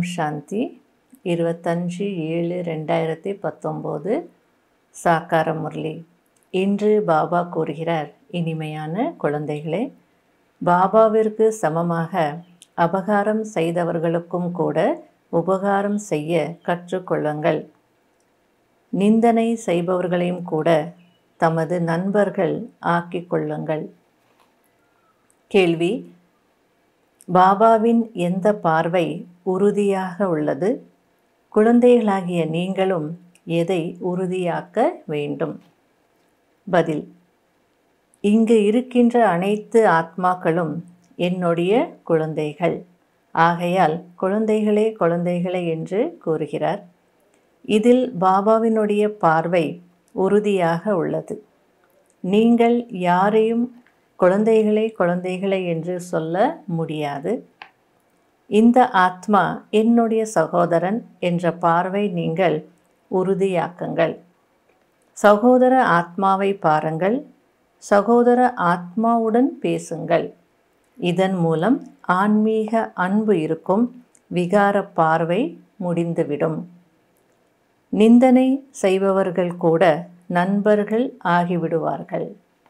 சாந்தி இருபத்தஞ்சு ஏழு ரெண்டாயிரத்தி பத்தொம்போது சாக்கார முரளி இன்று பாபா கூறுகிறார் இனிமையான குழந்தைகளே பாபாவிற்கு சமமாக அபகாரம் செய்தவர்களுக்கும் கூட உபகாரம் செய்ய கற்றுக்கொள்ளுங்கள் நிந்தனை செய்பவர்களையும் கூட தமது நண்பர்கள் ஆக்கிக் கொள்ளுங்கள் கேள்வி பாபாவின் எந்த பார்வை உறுதியாக உள்ளது குழந்தைகளாகிய நீங்களும் எதை உறுதியாக்க வேண்டும் பதில் இங்கு இருக்கின்ற அனைத்து ஆத்மாக்களும் என்னுடைய குழந்தைகள் ஆகையால் குழந்தைகளே குழந்தைகளே என்று கூறுகிறார் இதில் பாபாவினுடைய பார்வை உறுதியாக உள்ளது நீங்கள் யாரையும் குழந்தைகளே குழந்தைகளே என்று சொல்ல முடியாது இந்த ஆத்மா என்னுடைய சகோதரன் என்ற பார்வை நீங்கள் உறுதியாக்குங்கள் சகோதர ஆத்மாவை பாருங்கள் சகோதர ஆத்மாவுடன் பேசுங்கள் இதன் மூலம் ஆன்மீக அன்பு இருக்கும் விகார பார்வை முடிந்துவிடும் நிந்தனை செய்பவர்கள் கூட நண்பர்கள் ஆகிவிடுவார்கள்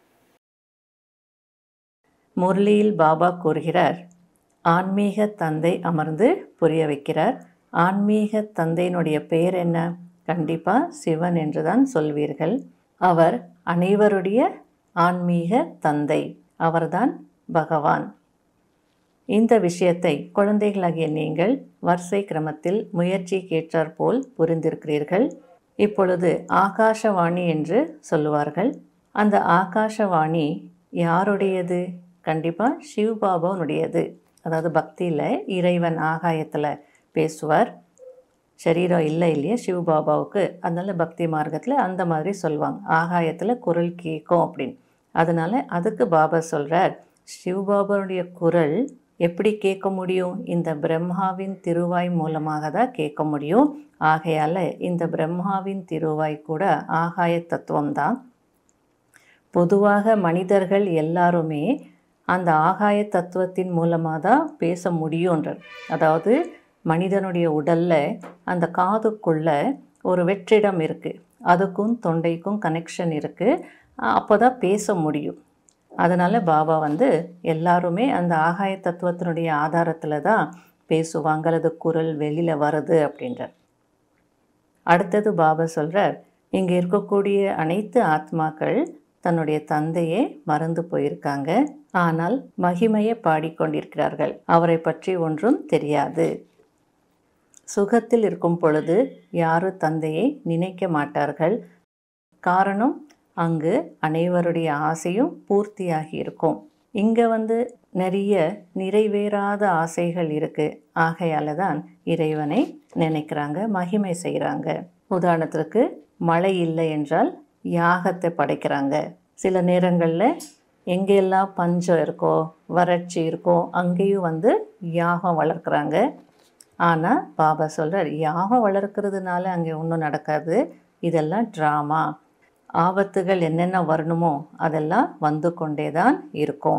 முரளியில் பாபா கூறுகிறார் ஆன்மீக தந்தை அமர்ந்து புரிய வைக்கிறார் ஆன்மீக தந்தையினுடைய பெயர் என்ன கண்டிப்பாக சிவன் என்றுதான் சொல்வீர்கள் அவர் அனைவருடைய ஆன்மீக தந்தை அவர்தான் பகவான் இந்த விஷயத்தை குழந்தைகளாகிய நீங்கள் வரிசை கிரமத்தில் முயற்சிக்கேற்றாற் போல் புரிந்திருக்கிறீர்கள் இப்பொழுது ஆகாஷவாணி என்று சொல்லுவார்கள் அந்த ஆகாஷவாணி யாருடையது கண்டிப்பாக சிவபாபாவுடையது அதாவது பக்தியில் இறைவன் ஆகாயத்தில் பேசுவார் சரீரம் இல்லை இல்லையா சிவபாபாவுக்கு அதனால பக்தி மார்க்கத்தில் அந்த மாதிரி சொல்லுவாங்க ஆகாயத்தில் குரல் கேட்கும் அப்படின்னு அதனால் அதுக்கு பாபா சொல்கிறார் சிவபாபாவுடைய குரல் எப்படி கேட்க முடியும் இந்த பிரம்மாவின் திருவாய் மூலமாக தான் கேட்க முடியும் ஆகையால் இந்த பிரம்மாவின் திருவாய் கூட ஆகாய தத்துவம்தான் பொதுவாக மனிதர்கள் எல்லாருமே அந்த ஆகாய தத்துவத்தின் மூலமாக தான் பேச முடியுன்றார் அதாவது மனிதனுடைய உடலில் அந்த காதுக்குள்ள ஒரு வெற்றிடம் இருக்குது அதுக்கும் தொண்டைக்கும் கனெக்ஷன் இருக்குது அப்போ தான் பேச முடியும் அதனால் பாபா வந்து எல்லாருமே அந்த ஆகாய தத்துவத்தினுடைய ஆதாரத்தில் தான் பேசுவாங்க அல்லது குரல் வெளியில் வருது அப்படின்றார் அடுத்தது பாபா சொல்கிறார் இங்கே இருக்கக்கூடிய அனைத்து ஆத்மாக்கள் தன்னுடைய தந்தையே மறந்து போயிருக்காங்க ஆனால் மகிமையை பாடிக்கொண்டிருக்கிறார்கள் அவரை பற்றி ஒன்றும் தெரியாது சுகத்தில் இருக்கும் பொழுது யாரும் தந்தையை நினைக்க மாட்டார்கள் காரணம் அங்கு அனைவருடைய ஆசையும் பூர்த்தியாகி இருக்கும் இங்கே வந்து நிறைய நிறைவேறாத ஆசைகள் இருக்குது ஆகையால் தான் இறைவனை நினைக்கிறாங்க மகிமை செய்கிறாங்க உதாரணத்திற்கு மழை இல்லை என்றால் யாகத்தை படைக்கிறாங்க சில நேரங்களில் எங்கெல்லாம் பஞ்சம் இருக்கோ வறட்சி இருக்கோ அங்கேயும் வந்து யாகம் வளர்க்குறாங்க ஆனால் பாபா சொல்கிறார் யாகம் வளர்க்குறதுனால அங்கே ஒன்றும் நடக்காது இதெல்லாம் ட்ராமா ஆபத்துகள் என்னென்ன வரணுமோ அதெல்லாம் வந்து கொண்டே தான் இருக்கும்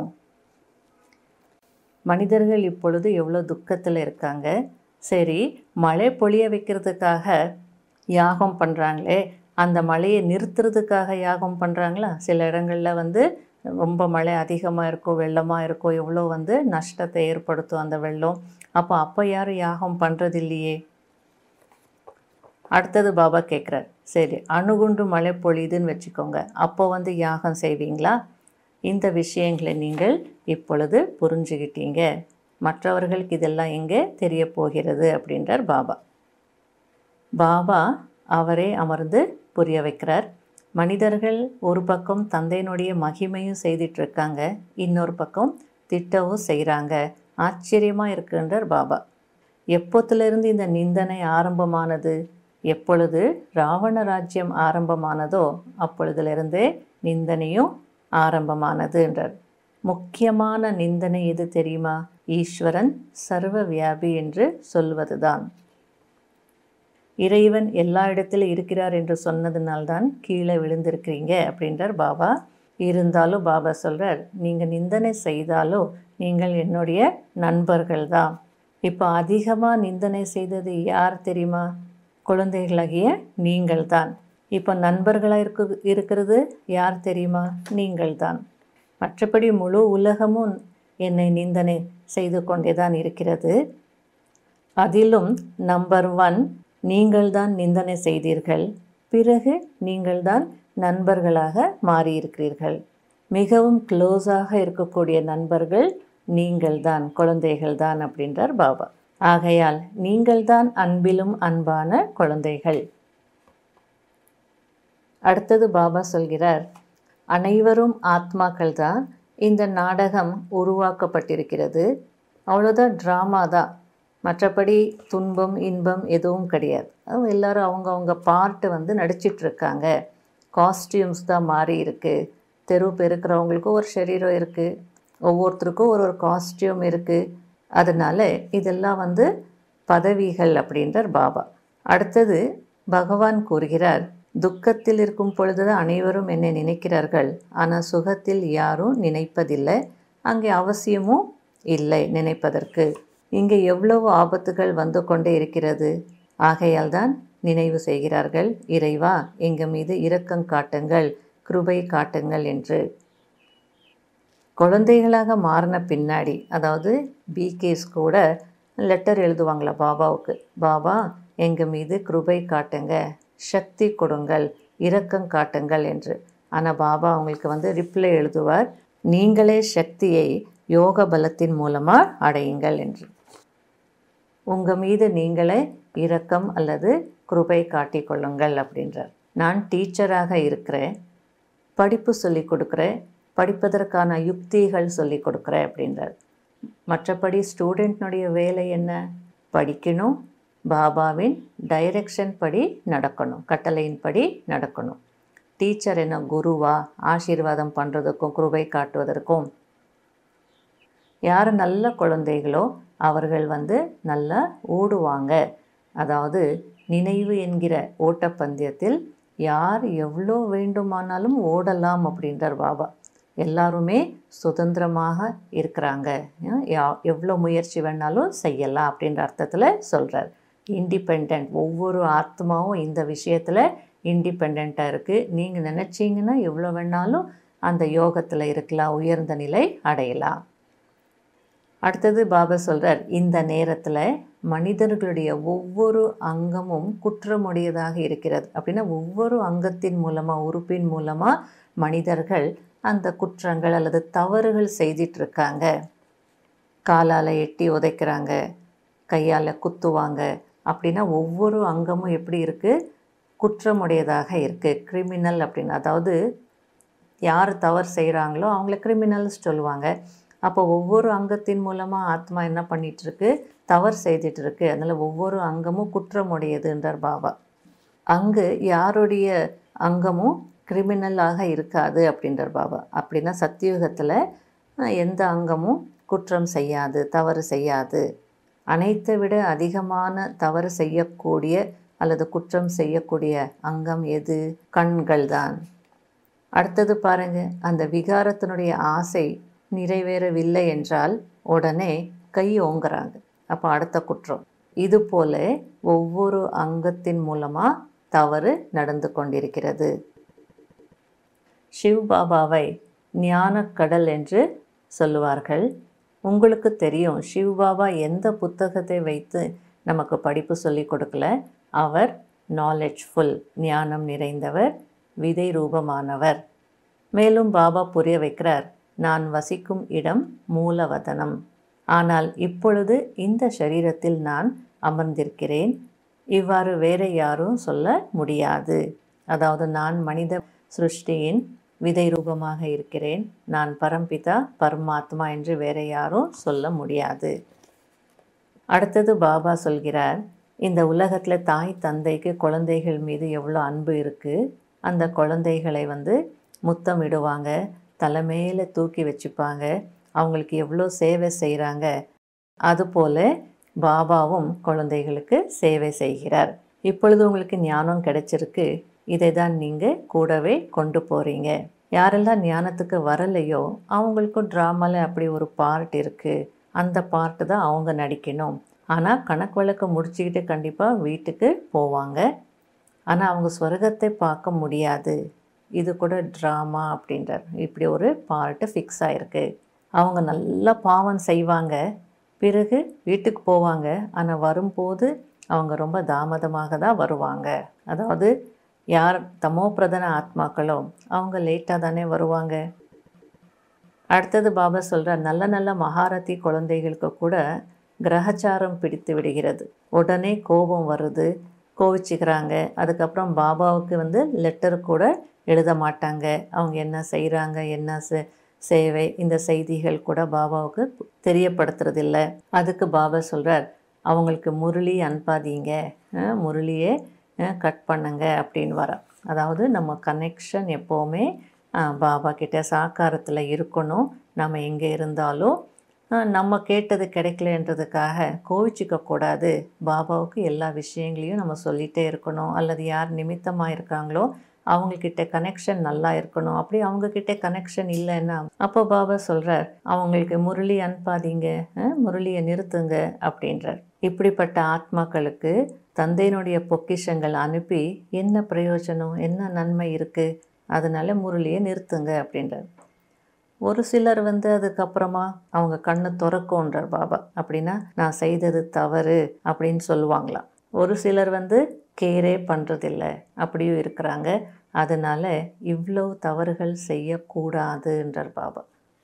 மனிதர்கள் இப்பொழுது எவ்வளோ துக்கத்தில் இருக்காங்க சரி மழை பொழிய வைக்கிறதுக்காக யாகம் பண்ணுறாங்களே அந்த மழையை நிறுத்துறதுக்காக யாகம் பண்ணுறாங்களா சில இடங்களில் வந்து ரொம்ப மழை அதிகமாக இருக்கும் வெள்ளமாக இருக்கும் எவ்வளோ வந்து நஷ்டத்தை ஏற்படுத்தும் அந்த வெள்ளம் அப்போ அப்போ யாரும் யாகம் பண்ணுறது இல்லையே அடுத்தது பாபா கேட்குறார் சரி அணுகுண்டு மழை பொழியுதுன்னு வச்சுக்கோங்க அப்போ வந்து யாகம் செய்வீங்களா இந்த விஷயங்களை நீங்கள் இப்பொழுது புரிஞ்சுக்கிட்டீங்க மற்றவர்களுக்கு இதெல்லாம் எங்கே தெரிய போகிறது அப்படின்றார் பாபா பாபா அவரே அமர்ந்து புரிய வைக்கிறார் மனிதர்கள் ஒரு பக்கம் தந்தையினுடைய மகிமையும் செய்துட்ருக்காங்க இன்னொரு பக்கம் திட்டவும் செய்கிறாங்க ஆச்சரியமாக இருக்குன்றார் பாபா எப்போத்திலிருந்து இந்த நிந்தனை ஆரம்பமானது எப்பொழுது ராவண ராஜ்யம் ஆரம்பமானதோ அப்பொழுதிலிருந்தே நிந்தனையும் ஆரம்பமானது என்றார் முக்கியமான நிந்தனை எது தெரியுமா ஈஸ்வரன் சர்வ வியாபி என்று சொல்வதுதான் இறைவன் எல்லா இடத்திலும் இருக்கிறார் என்று சொன்னதுனால்தான் கீழே விழுந்திருக்கிறீங்க அப்படின்றார் பாபா இருந்தாலும் பாபா சொல்கிறார் நீங்கள் நிந்தனை செய்தாலும் நீங்கள் என்னுடைய நண்பர்கள் தான் இப்போ அதிகமாக நிந்தனை செய்தது யார் தெரியுமா குழந்தைகளாகிய நீங்கள் தான் இப்போ நண்பர்களாக இருக்கு இருக்கிறது யார் தெரியுமா நீங்கள் தான் மற்றபடி முழு உலகமும் என்னை நிந்தனை செய்து கொண்டே தான் இருக்கிறது அதிலும் நம்பர் ஒன் நீங்கள்தான் நிந்தனை செய்தீர்கள் பிறகு நீங்கள்தான் நண்பர்களாக மாறியிருக்கிறீர்கள் மிகவும் க்ளோஸாக இருக்கக்கூடிய நண்பர்கள் நீங்கள்தான் குழந்தைகள்தான் அப்படின்றார் பாபா ஆகையால் நீங்கள்தான் அன்பிலும் அன்பான குழந்தைகள் அடுத்தது பாபா சொல்கிறார் அனைவரும் ஆத்மாக்கள் தான் இந்த நாடகம் உருவாக்கப்பட்டிருக்கிறது அவ்வளோதான் ட்ராமா தான் மற்றபடி துன்பம் இன்பம் எதுவும் கிடையாது அவங்க எல்லாரும் அவங்கவுங்க பார்ட்டு வந்து நடிச்சிட்டு இருக்காங்க காஸ்டியூம்ஸ் தான் மாறி இருக்குது தெரு பெருக்கிறவங்களுக்கும் ஒரு சரீரம் இருக்குது ஒவ்வொருத்தருக்கும் ஒரு ஒரு காஸ்டியூம் இருக்குது அதனால் இதெல்லாம் வந்து பதவிகள் அப்படின்றார் பாபா அடுத்தது பகவான் கூறுகிறார் துக்கத்தில் இருக்கும் பொழுது அனைவரும் என்னை நினைக்கிறார்கள் ஆனால் சுகத்தில் யாரும் நினைப்பதில்லை அங்கே அவசியமும் இல்லை நினைப்பதற்கு இங்கே எவ்வளவு ஆபத்துகள் வந்து கொண்டே இருக்கிறது ஆகையால் தான் நினைவு செய்கிறார்கள் இறைவா எங்கள் மீது இரக்கம் காட்டுங்கள் கிருபை காட்டுங்கள் என்று குழந்தைகளாக மாறின பின்னாடி அதாவது பிகேஸ் கூட லெட்டர் எழுதுவாங்களா பாபாவுக்கு பாபா எங்கள் மீது கிருபை காட்டுங்க சக்தி கொடுங்கள் இரக்கம் காட்டுங்கள் என்று ஆனால் பாபா அவங்களுக்கு வந்து ரிப்ளை எழுதுவார் நீங்களே சக்தியை யோக பலத்தின் மூலமாக அடையுங்கள் என்று உங்கள் மீது நீங்களே இரக்கம் அல்லது கிருபை காட்டிக்கொள்ளுங்கள் அப்படின்றார் நான் டீச்சராக இருக்கிறேன் படிப்பு சொல்லி கொடுக்குறேன் படிப்பதற்கான யுக்திகள் சொல்லி கொடுக்குறேன் அப்படின்றார் மற்றபடி ஸ்டூடெண்ட்னுடைய வேலை என்ன படிக்கணும் பாபாவின் டைரெக்ஷன் படி நடக்கணும் கட்டளையின் படி நடக்கணும் டீச்சர் என்ன குருவா ஆசீர்வாதம் பண்ணுறதுக்கும் கிருபை காட்டுவதற்கும் யார் நல்ல குழந்தைகளோ அவர்கள் வந்து நல்லா ஓடுவாங்க அதாவது நினைவு என்கிற ஓட்டப்பந்தயத்தில் யார் எவ்வளோ வேண்டுமானாலும் ஓடலாம் அப்படின்றார் பாபா எல்லாருமே சுதந்திரமாக இருக்கிறாங்க யா- எவ்வளோ முயற்சி வேணாலும் செய்யலாம் அப்படின்ற அர்த்தத்தில் சொல்கிறார் இண்டிபெண்ட் ஒவ்வொரு ஆத்மாவும் இந்த விஷயத்தில் இண்டிபெண்ட்டாக இருக்குது நீங்கள் நினச்சிங்கன்னா எவ்வளோ வேணாலும் அந்த யோகத்தில் இருக்கலாம் உயர்ந்த நிலை அடையலாம் அடுத்தது பாபா சொல்கிறார் இந்த நேரத்தில் மனிதர்களுடைய ஒவ்வொரு அங்கமும் குற்றமுடையதாக இருக்கிறது அப்படின்னா ஒவ்வொரு அங்கத்தின் மூலமாக உறுப்பின் மூலமாக மனிதர்கள் அந்த குற்றங்கள் அல்லது தவறுகள் செய்திட்டு இருக்காங்க காலால் எட்டி உதைக்கிறாங்க கையால் குத்துவாங்க அப்படின்னா ஒவ்வொரு அங்கமும் எப்படி இருக்குது குற்றமுடையதாக இருக்குது கிரிமினல் அப்படின்னு அதாவது யார் தவறு செய்கிறாங்களோ அவங்கள கிரிமினல்ஸ் சொல்லுவாங்க அப்போ ஒவ்வொரு அங்கத்தின் மூலமாக ஆத்மா என்ன பண்ணிட்டு இருக்கு தவறு செய்துட்டு இருக்கு அதனால் ஒவ்வொரு அங்கமும் குற்றமுடையதுன்றார் பாபா அங்கு யாருடைய அங்கமும் கிரிமினலாக இருக்காது அப்படின்றார் பாபா அப்படின்னா சத்தியுகத்தில் அஹ், எந்த அங்கமும் குற்றம் செய்யாது தவறு செய்யாது அனைத்தை விட அதிகமான தவறு செய்யக்கூடிய அல்லது குற்றம் செய்யக்கூடிய அங்கம் எது கண்கள் தான் அடுத்தது பாருங்க அந்த விகாரத்தினுடைய ஆசை நிறைவேறவில்லை என்றால் உடனே கை ஓங்குறாங்க அப்போ அடுத்த குற்றம் இது போல ஒவ்வொரு அங்கத்தின் மூலமாக தவறு நடந்து கொண்டிருக்கிறது சிவ் பாபாவை ஞானக்கடல் என்று சொல்லுவார்கள் உங்களுக்கு தெரியும் சிவ் பாபா எந்த புத்தகத்தை வைத்து நமக்கு படிப்பு சொல்லி கொடுக்கல அவர் நாலெட்ஜ்ஃபுல் ஞானம் நிறைந்தவர் விதை ரூபமானவர் மேலும் பாபா புரிய வைக்கிறார் நான் வசிக்கும் இடம் மூலவதனம் ஆனால் இப்பொழுது இந்த சரீரத்தில் நான் அமர்ந்திருக்கிறேன் இவ்வாறு வேற யாரும் சொல்ல முடியாது அதாவது நான் மனித சிருஷ்டியின் விதை ரூபமாக இருக்கிறேன் நான் பரம்பிதா பரமாத்மா என்று வேற யாரும் சொல்ல முடியாது அடுத்தது பாபா சொல்கிறார் இந்த உலகத்தில் தாய் தந்தைக்கு குழந்தைகள் மீது எவ்வளோ அன்பு இருக்குது அந்த குழந்தைகளை வந்து முத்தமிடுவாங்க தலைமையில் தூக்கி வச்சுப்பாங்க அவங்களுக்கு எவ்வளோ சேவை செய்கிறாங்க அதுபோல் பாபாவும் குழந்தைகளுக்கு சேவை செய்கிறார் இப்பொழுது உங்களுக்கு ஞானம் கிடைச்சிருக்கு இதை தான் நீங்கள் கூடவே கொண்டு போகிறீங்க யாரெல்லாம் ஞானத்துக்கு வரலையோ அவங்களுக்கும் ட்ராமாவில் அப்படி ஒரு பார்ட் இருக்குது அந்த பார்ட்டு தான் அவங்க நடிக்கணும் ஆனால் கணக்கு வழக்க முடிச்சுக்கிட்டு கண்டிப்பாக வீட்டுக்கு போவாங்க ஆனால் அவங்க ஸ்வர்கத்தை பார்க்க முடியாது இது கூட ட்ராமா அப்படின்றார் இப்படி ஒரு பார்ட்டு ஃபிக்ஸ் ஆகிருக்கு அவங்க நல்லா பாவம் செய்வாங்க பிறகு வீட்டுக்கு போவாங்க ஆனால் வரும்போது அவங்க ரொம்ப தாமதமாக தான் வருவாங்க அதாவது யார் தமோ பிரதான ஆத்மாக்களோ அவங்க லேட்டாக தானே வருவாங்க அடுத்தது பாபா சொல்கிறார் நல்ல நல்ல மகாரதி குழந்தைகளுக்கு கூட கிரகச்சாரம் பிடித்து விடுகிறது உடனே கோபம் வருது கோவிச்சுக்கிறாங்க அதுக்கப்புறம் பாபாவுக்கு வந்து லெட்டர் கூட எழுத மாட்டாங்க அவங்க என்ன செய்கிறாங்க என்ன செ சேவை இந்த செய்திகள் கூட பாபாவுக்கு தெரியப்படுத்துறதில்ல அதுக்கு பாபா சொல்கிறார் அவங்களுக்கு முரளி அனுப்பாதீங்க அஹ், முரளியே கட் பண்ணுங்க அப்படின்னு வர அதாவது நம்ம கனெக்ஷன் எப்போவுமே அஹ், பாபா கிட்ட சாக்காரத்தில் இருக்கணும் நம்ம எங்கே இருந்தாலும் அஹ், நம்ம கேட்டது கிடைக்கலன்றதுக்காக கோவிச்சிக்க கூடாது பாபாவுக்கு எல்லா விஷயங்களையும் நம்ம சொல்லிகிட்டே இருக்கணும் அல்லது யார் நிமித்தமாக இருக்காங்களோ அவங்கக்கிட்ட கனெக்ஷன் நல்லா இருக்கணும் அப்படி அவங்கக்கிட்ட கனெக்ஷன் இல்லைன்னா அப்போ பாபா சொல்கிறார் அவங்களுக்கு முரளி அனுப்பாதீங்க அஹ், முரளியை நிறுத்துங்க அப்படின்றார் இப்படிப்பட்ட ஆத்மாக்களுக்கு தந்தையினுடைய பொக்கிஷங்கள் அனுப்பி என்ன பிரயோஜனம் என்ன நன்மை இருக்குது அதனால முரளியை நிறுத்துங்க அப்படின்றார் ஒரு சிலர் வந்து அதுக்கப்புறமா அவங்க கண்ணை திறக்கும்ன்றார் பாபா அப்படின்னா நான் செய்தது தவறு அப்படின்னு சொல்லுவாங்களாம் ஒரு சிலர் வந்து கேரே பண்ணுறதில்ல அப்படியும் இருக்கிறாங்க அதனால இவ்வளோ தவறுகள் செய்யக்கூடாதுன்றார் பாபா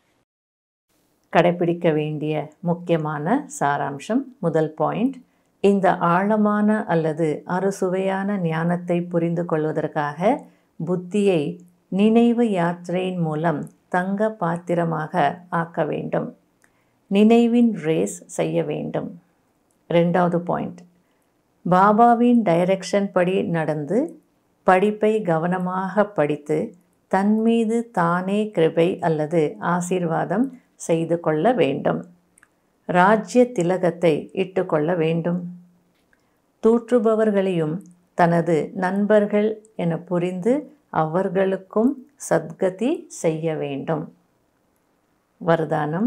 கடைபிடிக்க வேண்டிய முக்கியமான சாராம்சம் முதல் பாயிண்ட் இந்த ஆழமான அல்லது அறுசுவையான ஞானத்தை புரிந்து கொள்வதற்காக புத்தியை நினைவு யாத்திரையின் மூலம் தங்க பாத்திரமாக ஆக்க வேண்டும் நினைவின் ரேஸ் செய்ய வேண்டும் ரெண்டாவது பாயிண்ட் பாபாவின் டைரக்ஷன் படி நடந்து படிப்பை கவனமாக படித்து தன் மீது தானே கிருபை அல்லது ஆசீர்வாதம் செய்து கொள்ள வேண்டும் ராஜ்ய திலகத்தை இட்டுக்கொள்ள வேண்டும் தூற்றுபவர்களையும் தனது நண்பர்கள் என புரிந்து அவர்களுக்கும் சத்கதி செய்ய வேண்டும் வரதானம்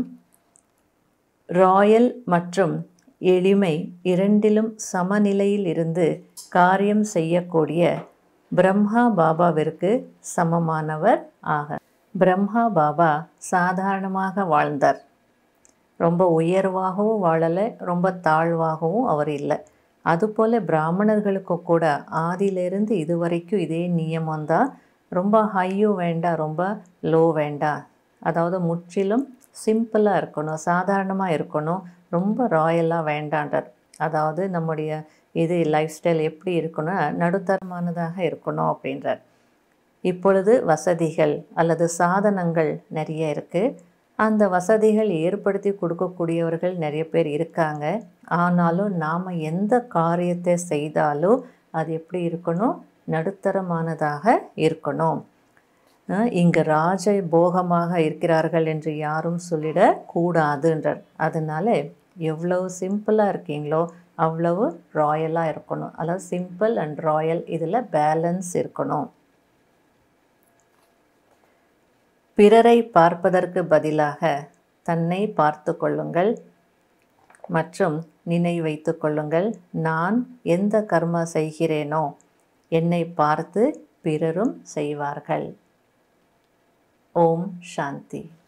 ராயல் மற்றும் எளிமை இரண்டிலும் சமநிலையில் இருந்து காரியம் செய்யக்கூடிய பிரம்மா பாபாவிற்கு சமமானவர் ஆக பிரம்மா பாபா சாதாரணமாக வாழ்ந்தார் ரொம்ப உயர்வாகவும் வாழலை ரொம்ப தாழ்வாகவும் அவர் இல்லை அதுபோல் பிராமணர்களுக்கு கூட ஆதியிலிருந்து இதுவரைக்கும் இதே நியமம்தான் ரொம்ப ஹையும் வேண்டாம் ரொம்ப லோ வேண்டாம் அதாவது முற்றிலும் சிம்பிளாக இருக்கணும் சாதாரணமாக இருக்கணும் ரொம்ப ராயலாக வேண்டான்றார் அதாவது நம்முடைய இது லைஃப் ஸ்டைல் எப்படி இருக்கணும் நடுத்தரமானதாக இருக்கணும் அப்படின்றார் இப்பொழுது வசதிகள் அல்லது சாதனங்கள் நிறைய இருக்குது அந்த வசதிகள் ஏற்படுத்தி கொடுக்கக்கூடியவர்கள் நிறைய பேர் இருக்காங்க ஆனாலும் நாம் எந்த காரியத்தை செய்தாலும் அது எப்படி இருக்கணும் நடுத்தரமானதாக இருக்கணும் அஹ் இங்கு ராஜ போகமாக இருக்கிறார்கள் என்று யாரும் சொல்லிடக் கூடாதுன்றார் அதனால எவ்வளவு சிம்பிளாக இருக்கீங்களோ அவ்வளவு ராயலாக இருக்கணும் அதாவது சிம்பிள் அண்ட் ராயல் இதில் பேலன்ஸ் இருக்கணும் பிறரை பார்ப்பதற்கு பதிலாக தன்னை பார்த்து கொள்ளுங்கள் மற்றும் நினைவு வைத்துக் கொள்ளுங்கள் நான் எந்த கர்மா செய்கிறேனோ என்னை பார்த்து பிறரும் செய்வார்கள் ஓம் சாந்தி